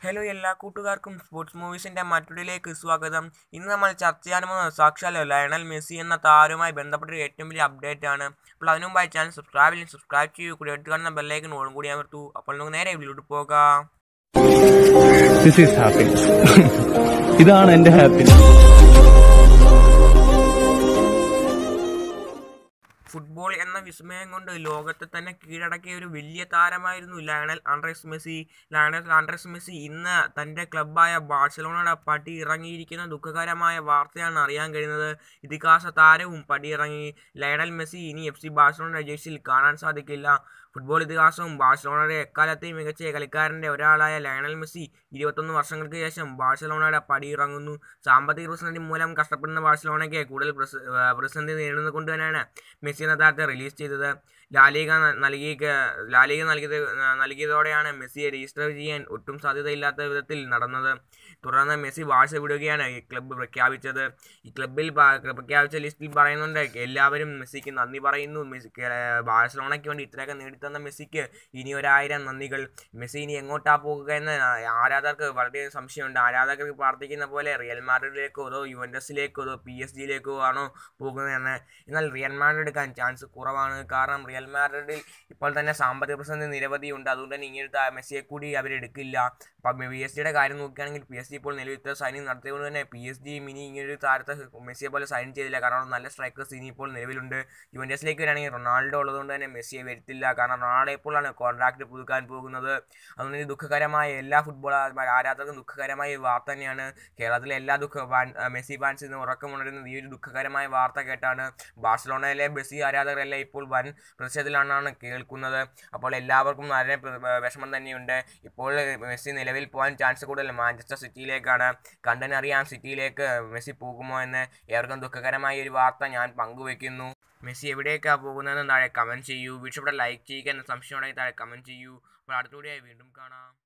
hello എല്ലാ കൂട്ടുകാർക്കും sports മൂവീസിന്റെ മറ്റൊരിലേക്ക് സ്വാഗതം ഇന്ന് നമ്മൾ ചർച്ച ചെയ്യാൻ പോകുന്നത് സാക്ഷാൽ ലയണൽ മെസ്സി എന്ന താരവുമായി ബന്ധപ്പെട്ട ഒരു ഏറ്റവും വലിയ അപ്ഡേറ്റ് ആണ് അപ്പോൾ അതിനു മുമ്പായി ചാനൽ സബ്സ്ക്രൈബ് ചെയ്യും സബ്സ്ക്രൈബ് ചെയ്യൂ കൂടി എടുത്ത് കാണുന്ന ബെല്ലൈക്കൻ ഓളും കൂടി അമർത്തു അപ്പോൾ നമുക്ക് നേരെ വീട്ടിലോട്ട് പോകാം ദിസ് ഈസ് ഹാപ്പിനെസ് ഇതാണ് എന്റെ ഹാപ്പിനെസ് ഫുട്ബോൾ എന്ന വിസ്മയം കൊണ്ട് ലോകത്തെ തന്നെ കീഴടക്കിയ ഒരു വലിയ താരമായിരുന്നു Lionel Andres Messi Lionel Andres Messi ഇന്ന് തൻ്റെ ക്ലബ്ബായ ബാഴ്സലോണയുടെ പടി ഇറങ്ങിയിരിക്കുന്ന ദുഃഖകരമായ വാർത്തയാണ് അറിയാൻ കഴിയുന്നത് ഇതിഹാസ താരവും പടിയിറങ്ങി ലയണൽ മെസ്സി ഇനി എഫ് സി ബാഴ്സലോണയുടെ ജേഴ്സിയിൽ കാണാൻ സാധിക്കില്ല ഫുട്ബോൾ ഇതിഹാസവും ബാഴ്സലോണയുടെ എക്കാലത്തെയും മികച്ച കളിക്കാരൻ്റെ ഒരാളായ ലയണൽ മെസ്സി ഇരുപത്തൊന്ന് വർഷങ്ങൾക്ക് ശേഷം ബാഴ്സലോണയുടെ പടിയിറങ്ങുന്നു സാമ്പത്തിക പ്രതിസന്ധി മൂലം കഷ്ടപ്പെടുന്ന ബാഴ്സലോണയ്ക്ക് കൂടുതൽ പ്രസ- ആ, പ്രതിസന്ധി നേരിടുന്നത് കൊണ്ട് തന്നെയാണ് മെസ്സി എന്ന താരത്തെ റിലീസ് ചെയ്തത് ലാലിക നൽകിയ ലാലിക നൽകിയത് നൽകിയതോടെയാണ് മെസ്സിയെ രജിസ്റ്റർ ചെയ്യാൻ ഒട്ടും സാധ്യതയില്ലാത്ത വിധത്തിൽ നടന്നത് തുടർന്ന് മെസ്സി ബാഴ്സ വിടുകയാണ് ഈ ക്ലബ്ബ് പ്രഖ്യാപിച്ചത് ഈ ക്ലബ്ബിൽ പ- പ്രഖ്യാപിച്ച ലിസ്റ്റിൽ പറയുന്നുണ്ട് എല്ലാവരും മെസ്സിക്ക് നന്ദി പറയുന്നു മെസ്സി കേ- ബാഴ്സലോണയ്ക്ക് വേണ്ടി ഇത്രയൊക്കെ നേടിത്തന്ന മെസ്സിക്ക് ഇനി ഒരായിരം നന്ദികൾ മെസ്സി ഇനി എങ്ങോട്ടാ പോകുക എന്ന് ആരാധകർക്ക് വളരെ സംശയമുണ്ട് ആരാധകർക്ക് പ്രാർത്ഥിക്കുന്ന പോലെ റിയൽ മാഡ്രിഡിലേക്കോ അതോ യുവൻഡസിലേക്കോ അതോ പി എസ് ജിയിലേക്കോ ആണോ പോകുന്നതെന്ന് എന്നാൽ റിയൽ മാഡ്രിഡ് എടുക്കാൻ ചാൻസ് കുറവാണ് കാരണം റിയൽ മാഡ്രിഡിൽ ഇപ്പോൾ തന്നെ സാമ്പത്തിക പ്രതിസന്ധി നിരവധിയുണ്ട് അതുകൊണ്ട് തന്നെ ഇങ്ങനത്തെ മെസ്സിയെ കൂടി അവരെടുക്കില്ല അപ്പം പി എസ് ജിയുടെ കാര്യം നോക്കുകയാണെങ്കിൽ പി എസ് ജി ഇപ്പോൾ നിലവിൽ ഇത്ര സൈനിങ് നടത്തിയതുകൊണ്ട് തന്നെ പി എസ് ജി ഇനി ഇങ്ങനൊരു താരത്തെ മെസ്സിയെ പോലെ സൈൻ ചെയ്തില്ല കാരണം നല്ല സ്ട്രൈക്കേഴ്സ് ഇനി ഇപ്പോൾ നിലവിലുണ്ട് യുവൻഡസിലേക്ക് വരികയാണെങ്കിൽ റൊണാൾഡോ ഉള്ളതുകൊണ്ട് തന്നെ മെസ്സിയെ വരുത്തില്ല കാരണം റൊണാൾഡോ ഇപ്പോഴാണ് കോൺട്രാക്ട് പുതുക്കാൻ പോകുന്നത് അതുകൊണ്ട് ഇത് ദുഃഖകരമായ എല്ലാ ഫുട്ബോൾ ആരാധകർക്കും ദുഃഖകരമായ ഒരു വാർത്ത തന്നെയാണ് കേരളത്തിലെ എല്ലാ ദുഃഖ ഫാൻ- ആ, മെസ്സി ഫാൻസ് ഇന്ന് ഉറക്കമുണരുന്നത് ഈ ഒരു ദുഃഖകരമായ വാർത്ത കേട്ടാണ് ബാഴ്സലോണയിലെ മെസ്സി ആരാധകരെല്ലാം ഇപ്പോൾ വൻ പ്രതിഷേധത്തിലാണെന്നാണ് കേൾക്കുന്നത് അപ്പോൾ എല്ലാവർക്കും വളരെ പ്ര- വിഷമം തന്നെയുണ്ട് ഇപ്പോൾ മെസ്സി നിലവിൽ പോകാൻ ചാൻസ് കൂടുതൽ മാഞ്ചസ്റ്റർ സിറ്റിയിലേക്കാണ് കണ്ടനറിയാം സിറ്റിയിലേക്ക് മെസ്സി പോകുമോ എന്ന് ഏവർക്കും ദുഃഖകരമായ ഒരു വാർത്ത ഞാൻ പങ്കുവെക്കുന്നു മെസ്സി എവിടേക്കാണ് പോകുന്നതെന്ന് താഴെ കമൻറ്റ് ചെയ്യൂ വീഡിയോ ഇവിടെ ലൈക്ക് ചെയ്യുക എന്ന സംശയമുണ്ടെങ്കിൽ താഴെ കമൻറ്റ് ചെയ്യൂ അപ്പോൾ അടുത്തൂടെയായി വീണ്ടും കാണാം